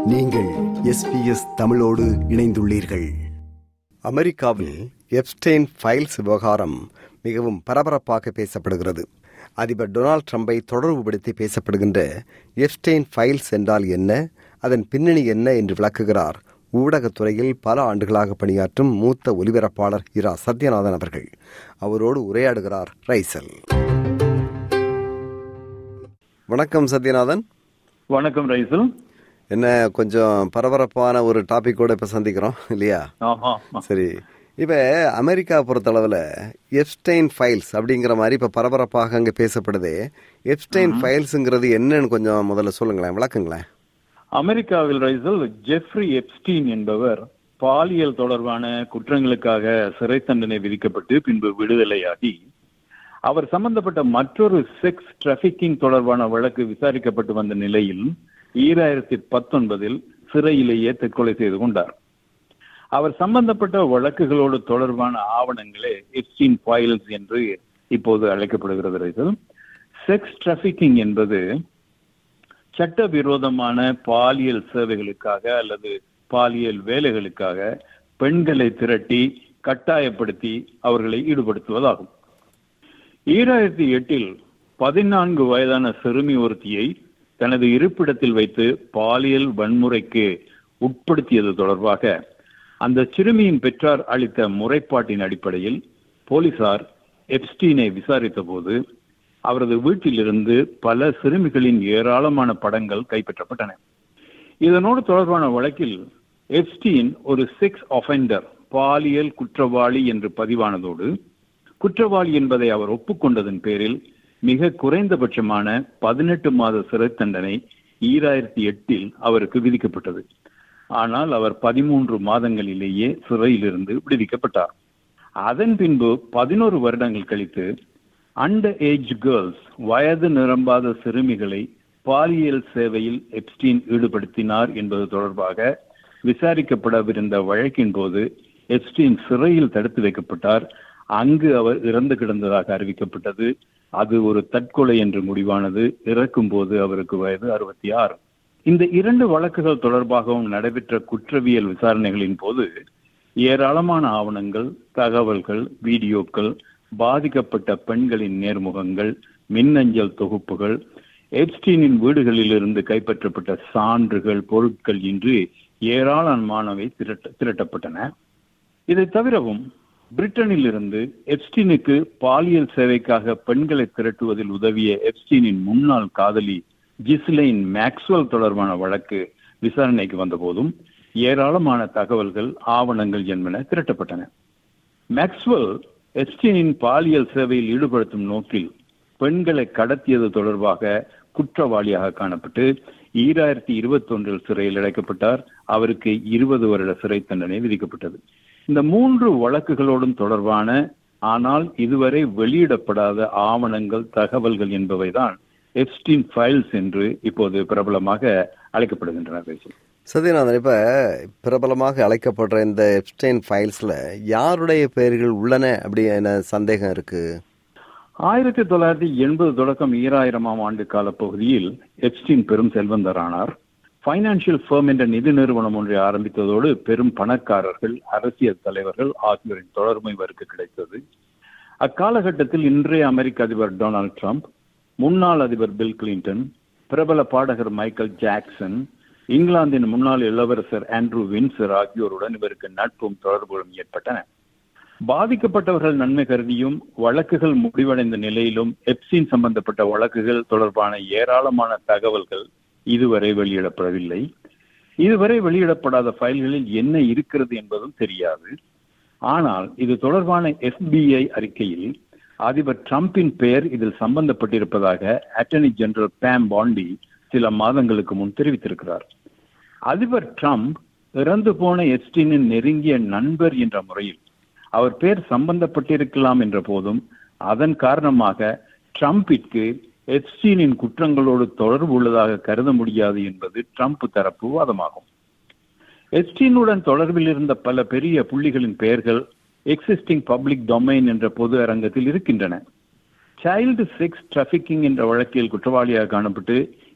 நீங்கள் எஸ்பிஎஸ் தமிழோடு இணைந்துள்ளீர்கள் அமெரிக்காவில் எப்ஸ்டெயின் ஃபைல்ஸ் விவகாரம் மிகவும் பரபரப்பாக பேசப்படுகிறது அதிபர் டொனால்ட் ட்ரம்பை தொடர்புபடுத்தி பேசப்படுகின்ற எப்ஸ்டெயின் ஃபைல்ஸ் என்றால் என்ன அதன் பின்னணி என்ன என்று விளக்குகிறார் ஊடகத்துறையில் பல ஆண்டுகளாக பணியாற்றும் மூத்த ஒலிபரப்பாளர் இரா சத்யநாதன் அவர்கள் அவரோடு உரையாடுகிறார் ரைசல் வணக்கம் சத்யநாதன் வணக்கம் ரைசல் என்ன கொஞ்சம் பரபரப்பான ஒரு டாபிக்கோட இப்ப சந்திக்கிறோம் இல்லையா ஆமா சரி இப்ப அமெரிக்கா பொறுத்தளவுல எப்ஸ்டைன் ஃபைல்ஸ் அப்படிங்கிற மாதிரி இப்ப பரபரப்பாக அங்க பேசப்படுது எப்ஸ்டைன் ஃபைல்ஸ்ங்கிறது என்னன்னு கொஞ்சம் முதல்ல சொல்லுங்களேன் விளக்குங்களேன் அமெரிக்காவில் ரைசல் ஜெஃப்ரி எப்ஸ்டீன் என்பவர் பாலியல் தொடர்பான குற்றங்களுக்காக சிறை தண்டனை விதிக்கப்பட்டு பின்பு விடுதலையாகி அவர் சம்பந்தப்பட்ட மற்றொரு செக்ஸ் டிராபிக்கிங் தொடர்பான வழக்கு விசாரிக்கப்பட்டு வந்த நிலையில் ஈராயிரத்தி பத்தொன்பதில் சிறையிலேயே தற்கொலை செய்து கொண்டார் அவர் சம்பந்தப்பட்ட வழக்குகளோடு தொடர்பான ஆவணங்களே எப்ஸ்டீன் ஃபைல்ஸ் என்று இப்போது அழைக்கப்படுகிறது ரைசல் செக்ஸ் டிராபிக்கிங் என்பது சட்டவிரோதமான பாலியல் சேவைகளுக்காக அல்லது பாலியல் வேலைகளுக்காக பெண்களை திரட்டி கட்டாயப்படுத்தி அவர்களை ஈடுபடுத்துவதாகும் ஈராயிரத்தி எட்டில் பதினான்கு வயதான சிறுமி ஒருத்தியை தனது இருப்பிடத்தில் வைத்து பாலியல் வன்முறைக்கு உட்படுத்தியது தொடர்பாக அந்த சிறுமியின் பெற்றார் அளித்த முறைப்பாட்டின் அடிப்படையில் போலீசார் எப்ஸ்டீனை விசாரித்த போது அவரது வீட்டிலிருந்து பல சிறுமிகளின் ஏராளமான படங்கள் கைப்பற்றப்பட்டன இதனோடு தொடர்பான வழக்கில் எப்ஸ்டீன் ஒரு செக்ஸ் ஒஃபெண்டர் பாலியல் குற்றவாளி என்று பதிவானதோடு குற்றவாளி என்பதை அவர் ஒப்புக்கொண்டதன் பேரில் மிக குறைந்தபட்சமான பதினெட்டு மாத சிறை தண்டனை ஈராயிரத்தி எட்டில் அவருக்கு விதிக்கப்பட்டது ஆனால் அவர் பதிமூன்று மாதங்களிலேயே சிறையிலிருந்து விடுவிக்கப்பட்டார் அதன் பின்பு பதினோரு வருடங்கள் கழித்து அண்டர் ஏஜ் கேர்ள்ஸ் வயது நிரம்பாத சிறுமிகளை பாலியல் சேவையில் எப்ஸ்டீன் ஈடுபடுத்தினார் என்பது தொடர்பாக விசாரிக்கப்படவிருந்த வழக்கின் போது எப்ஸ்டீன் சிறையில் தடுத்து வைக்கப்பட்டார் அங்கு அவர் இறந்து கிடந்ததாக அறிவிக்கப்பட்டது அது ஒரு தற்கொலை என்று முடிவானது இறக்கும் போது அவருக்கு வயது அறுபத்தி ஆறு இந்த இரண்டு வழக்குகள் தொடர்பாகவும் நடைபெற்ற குற்றவியல் விசாரணைகளின் போது ஏராளமான ஆவணங்கள் தகவல்கள் வீடியோக்கள் பாதிக்கப்பட்ட பெண்களின் நேர்முகங்கள் மின்னஞ்சல் தொகுப்புகள் எப்ஸ்டீனின் வீடுகளில் இருந்து கைப்பற்றப்பட்ட சான்றுகள் பொருட்கள் இன்று ஏராளமானவை திரட்ட திரட்டப்பட்டன இதை தவிரவும் பிரிட்டனில் இருந்து எப்ஸ்டீனுக்கு பாலியல் சேவைக்காக பெண்களை திரட்டுவதில் உதவிய எப்ஸ்டீனின் முன்னாள் காதலி ஜிஸ்லைன் மேக்ஸ்வெல் தொடர்பான வழக்கு விசாரணைக்கு வந்தபோதும் ஏராளமான தகவல்கள் ஆவணங்கள் என்பன திரட்டப்பட்டன மேக்ஸ்வெல் எஸ்டீனின் பாலியல் சேவையில் ஈடுபடுத்தும் நோக்கில் பெண்களை கடத்தியது தொடர்பாக குற்றவாளியாக காணப்பட்டு ஈராயிரத்தி இருபத்தி ஒன்றில் சிறையில் அடைக்கப்பட்டார் அவருக்கு இருபது வருட சிறை தண்டனை விதிக்கப்பட்டது இந்த மூன்று வழக்குகளோடும் தொடர்பான ஆனால் இதுவரை வெளியிடப்படாத ஆவணங்கள் தகவல்கள் என்பவைதான் எப்ஸ்டீன் ஃபைல்ஸ் என்று இப்போது பிரபலமாக அழைக்கப்படுகின்றன சத்யநாதன் இப்ப பிரபலமாக அழைக்கப்படுற இந்த எப்ஸ்டைன் ஃபைல்ஸ்ல யாருடைய பெயர்கள் உள்ளன அப்படி என்ன சந்தேகம் இருக்கு ஆயிரத்தி தொள்ளாயிரத்தி எண்பது தொடக்கம் ஈராயிரமாம் ஆண்டு கால பகுதியில் எப்ஸ்டீன் பெரும் செல்வந்தரானார் பைனான்சியல் ஃபேம் என்ற நிதி நிறுவனம் ஒன்றை ஆரம்பித்ததோடு பெரும் பணக்காரர்கள் அரசியல் தலைவர்கள் ஆகியோரின் தொடர்பு இவருக்கு கிடைத்தது அக்காலகட்டத்தில் இன்றைய அமெரிக்க அதிபர் டொனால்ட் ட்ரம்ப் முன்னாள் அதிபர் பில் கிளின்டன் பிரபல பாடகர் மைக்கேல் ஜாக்சன் இங்கிலாந்தின் முன்னாள் இளவரசர் ஆண்ட்ரூ வின்சர் ஆகியோருடன் இவருக்கு நட்பும் தொடர்புகளும் ஏற்பட்டன பாதிக்கப்பட்டவர்கள் நன்மை கருதியும் வழக்குகள் முடிவடைந்த நிலையிலும் எப்சின் சம்பந்தப்பட்ட வழக்குகள் தொடர்பான ஏராளமான தகவல்கள் இதுவரை வெளியிடப்படவில்லை இதுவரை வெளியிடப்படாத ஃபைல்களில் என்ன இருக்கிறது என்பதும் தெரியாது ஆனால் இது தொடர்பான எஃபிஐ அறிக்கையில் அதிபர் டிரம்பின் பெயர் இதில் சம்பந்தப்பட்டிருப்பதாக அட்டர்னி ஜெனரல் பேம் பாண்டி சில மாதங்களுக்கு முன் தெரிவித்திருக்கிறார் அதிபர் ட்ரம்ப் இறந்து போன எஸ்டினின் நெருங்கிய நண்பர் என்ற முறையில் அவர் பேர் சம்பந்தப்பட்டிருக்கலாம் என்ற போதும் அதன் காரணமாக ட்ரம்பிற்கு எப்ஸ்டீனின் குற்றங்களோடு தொடர்பு உள்ளதாக கருத முடியாது என்பது ட்ரம்ப் தரப்பு வாதமாகும் எப்ஸ்டீனுடன் தொடர்பில் இருந்த பல பெரிய புள்ளிகளின் பெயர்கள் எக்ஸிஸ்டிங் பப்ளிக் டொமைன் என்ற பொது அரங்கத்தில் இருக்கின்றன சைல்டு செக்ஸ் டிராபிக்கிங் என்ற வழக்கில் குற்றவாளியாக காணப்பட்டு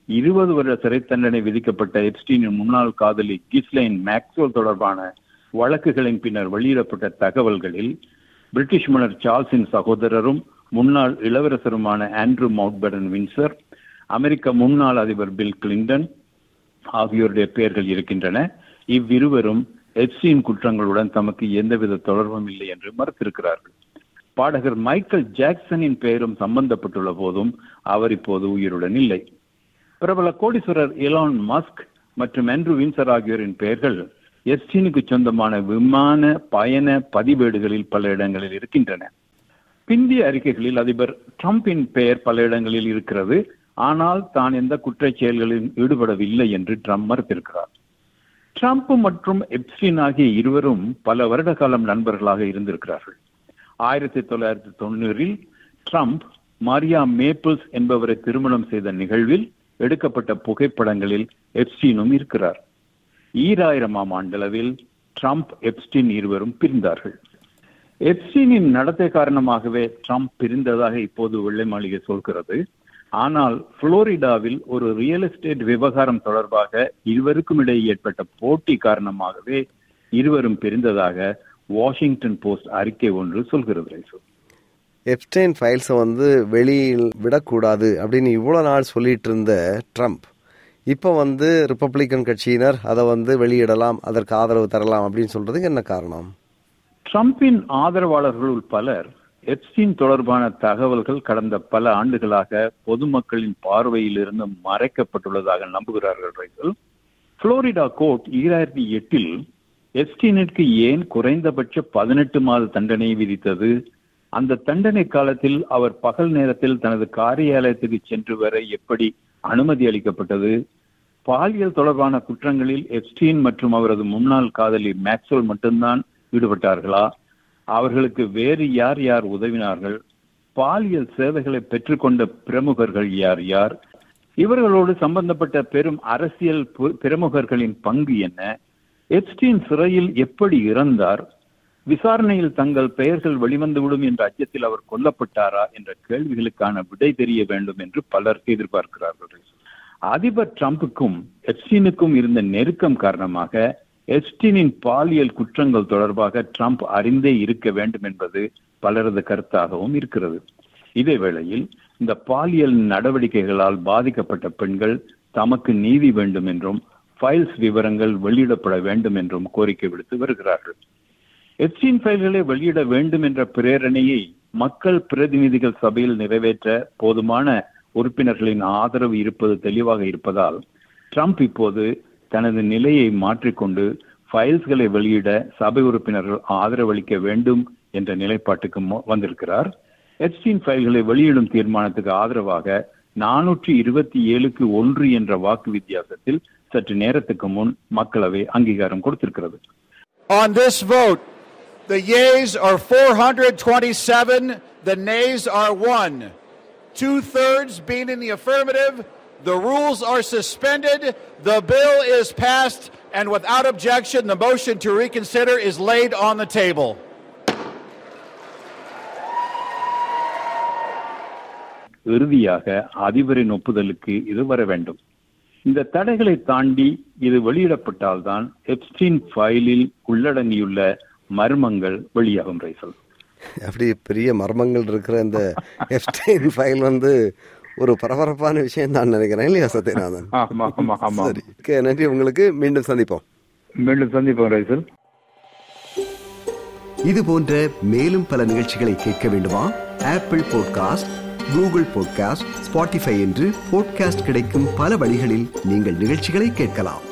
இருபது வருட சிறை தண்டனை விதிக்கப்பட்ட எப்ஸ்டீனின் முன்னாள் காதலி கிஸ்லைன் மேக்ஸ்வெல் தொடர்பான வழக்குகளின் பின்னர் வெளியிடப்பட்ட தகவல்களில் பிரிட்டிஷ் மன்னர் சார்ல்ஸின் சகோதரரும் முன்னாள் இளவரசருமான ஆண்ட்ரூ மவுட்படன் வின்சர் அமெரிக்க முன்னாள் அதிபர் பில் கிளின்டன் ஆகியோருடைய பெயர்கள் இருக்கின்றன இவ்விருவரும் எப்சின் குற்றங்களுடன் தமக்கு எந்தவித தொடர்பும் இல்லை என்று மறுத்திருக்கிறார்கள் பாடகர் மைக்கேல் ஜாக்சனின் பெயரும் சம்பந்தப்பட்டுள்ள போதும் அவர் இப்போது உயிருடன் இல்லை பிரபல கோடீஸ்வரர் எலான் மஸ்க் மற்றும் ஆண்ட்ரூ வின்சர் ஆகியோரின் பெயர்கள் எஸ்டினுக்கு சொந்தமான விமான பயண பதிவேடுகளில் பல இடங்களில் இருக்கின்றன பிந்திய அறிக்கைகளில் அதிபர் ட்ரம்பின் பெயர் பல இடங்களில் இருக்கிறது ஆனால் தான் எந்த குற்றச் செயல்களில் ஈடுபடவில்லை என்று ட்ரம்ப் மறுத்திருக்கிறார் ட்ரம்ப் மற்றும் எப்ஸ்டின் ஆகிய இருவரும் பல வருட காலம் நண்பர்களாக இருந்திருக்கிறார்கள் ஆயிரத்தி தொள்ளாயிரத்தி தொண்ணூறில் ட்ரம்ப் மாரியா மேப்பிள்ஸ் என்பவரை திருமணம் செய்த நிகழ்வில் எடுக்கப்பட்ட புகைப்படங்களில் எப்ஸ்டீனும் இருக்கிறார் ஈராயிரமாம் ஆண்டளவில் ட்ரம்ப் எப்ஸ்டீன் இருவரும் பிரிந்தார்கள் எப்ஸ்டீனின் நடத்தை காரணமாகவே ட்ரம்ப் பிரிந்ததாக இப்போது வெள்ளை மாளிகை சொல்கிறது ஆனால் புளோரிடாவில் ஒரு ரியல் எஸ்டேட் விவகாரம் தொடர்பாக இருவருக்கும் இடையே ஏற்பட்ட போட்டி காரணமாகவே இருவரும் பிரிந்ததாக வாஷிங்டன் போஸ்ட் அறிக்கை ஒன்று சொல்கிறது ரைசு எப்ஸ்டைன் ஃபைல்ஸை வந்து வெளியில் விடக்கூடாது அப்படின்னு இவ்வளோ நாள் சொல்லிட்டு இருந்த ட்ரம்ப் இப்போ வந்து ரிப்பப்ளிக்கன் கட்சியினர் அதை வந்து வெளியிடலாம் அதற்கு ஆதரவு தரலாம் அப்படின்னு சொல்றதுக்கு என்ன காரணம் ட்ரம்பின் ஆதரவாளர்களுள் பலர் எப்ஸ்டின் தொடர்பான தகவல்கள் கடந்த பல ஆண்டுகளாக பொதுமக்களின் பார்வையில் இருந்து மறைக்கப்பட்டுள்ளதாக நம்புகிறார்கள் ரைசல் புளோரிடா கோர்ட் ஈராயிரத்தி எட்டில் எப்ஸ்டீனிற்கு ஏன் குறைந்தபட்ச பதினெட்டு மாத தண்டனை விதித்தது அந்த தண்டனை காலத்தில் அவர் பகல் நேரத்தில் தனது காரியாலயத்துக்கு சென்று வர எப்படி அனுமதி அளிக்கப்பட்டது பாலியல் தொடர்பான குற்றங்களில் எப்ஸ்டீன் மற்றும் அவரது முன்னாள் காதலி மேக்ஸ்வெல் மட்டும்தான் ஈடுபட்டார்களா அவர்களுக்கு வேறு யார் யார் உதவினார்கள் பாலியல் சேவைகளை பெற்றுக்கொண்ட பிரமுகர்கள் யார் யார் இவர்களோடு சம்பந்தப்பட்ட பெரும் அரசியல் பிரமுகர்களின் பங்கு என்ன எப்ஸ்டீன் சிறையில் எப்படி இறந்தார் விசாரணையில் தங்கள் பெயர்கள் வெளிவந்துவிடும் என்ற அச்சத்தில் அவர் கொல்லப்பட்டாரா என்ற கேள்விகளுக்கான விடை தெரிய வேண்டும் என்று பலர் எதிர்பார்க்கிறார்கள் அதிபர் டிரம்புக்கும் எப்ஸ்டீனுக்கும் இருந்த நெருக்கம் காரணமாக எப்ஸ்டீனின் பாலியல் குற்றங்கள் தொடர்பாக ட்ரம்ப் அறிந்தே இருக்க வேண்டும் என்பது பலரது கருத்தாகவும் இருக்கிறது இதே வேளையில் இந்த பாலியல் நடவடிக்கைகளால் பாதிக்கப்பட்ட பெண்கள் தமக்கு நீதி வேண்டும் என்றும் ஃபைல்ஸ் விவரங்கள் வெளியிடப்பட வேண்டும் என்றும் கோரிக்கை விடுத்து வருகிறார்கள் எப்சின் ஃபைல்களை வெளியிட வேண்டும் என்ற பிரேரணையை மக்கள் பிரதிநிதிகள் சபையில் நிறைவேற்ற போதுமான உறுப்பினர்களின் ஆதரவு இருப்பது தெளிவாக இருப்பதால் ட்ரம்ப் இப்போது தனது நிலையை மாற்றிக்கொண்டு ஃபைல்ஸ்களை வெளியிட சபை உறுப்பினர்கள் ஆதரவளிக்க வேண்டும் என்ற நிலைப்பாட்டுக்கு வந்திருக்கிறார் எப்சின் ஃபைல்களை வெளியிடும் தீர்மானத்துக்கு ஆதரவாக நானூற்றி இருபத்தி ஏழுக்கு ஒன்று என்ற வாக்கு வித்தியாசத்தில் சற்று நேரத்துக்கு முன் மக்களவை அங்கீகாரம் கொடுத்திருக்கிறது On this vote, the yeas are 427, the nays are one. Two thirds being in the affirmative, the rules are suspended, the bill is passed, and without objection, the motion to reconsider is laid on the table. இறுதியாக அதிபரின் ஒப்புதலுக்கு இது வர வேண்டும் இந்த தடைகளை தாண்டி இது வெளியிடப்பட்டால்தான் எப்ஸ்டீன் ஃபைலில் உள்ளடங்கியுள்ள மர்மங்கள் வெளியாகும் ரைசல் அப்படி பெரிய மர்மங்கள் இருக்கிற இந்த எப்ஸ்டைன் ஃபைல் வந்து ஒரு பரபரப்பான விஷயம் தான் நினைக்கிறேன் இல்லையா சத்யநாதன் ஆமா ஆமா ஆமா சரி Okay, நன்றி உங்களுக்கு மீண்டும் சந்திப்போம் மீண்டும் சந்திப்போம் ரைசல் இது போன்ற மேலும் பல நிகழ்ச்சிகளை கேட்க வேண்டுமா Apple podcast Google podcast Spotify என்று பாட்காஸ்ட் கிடைக்கும் பல வழிகளில் நீங்கள் நிகழ்ச்சிகளை கேட்கலாம்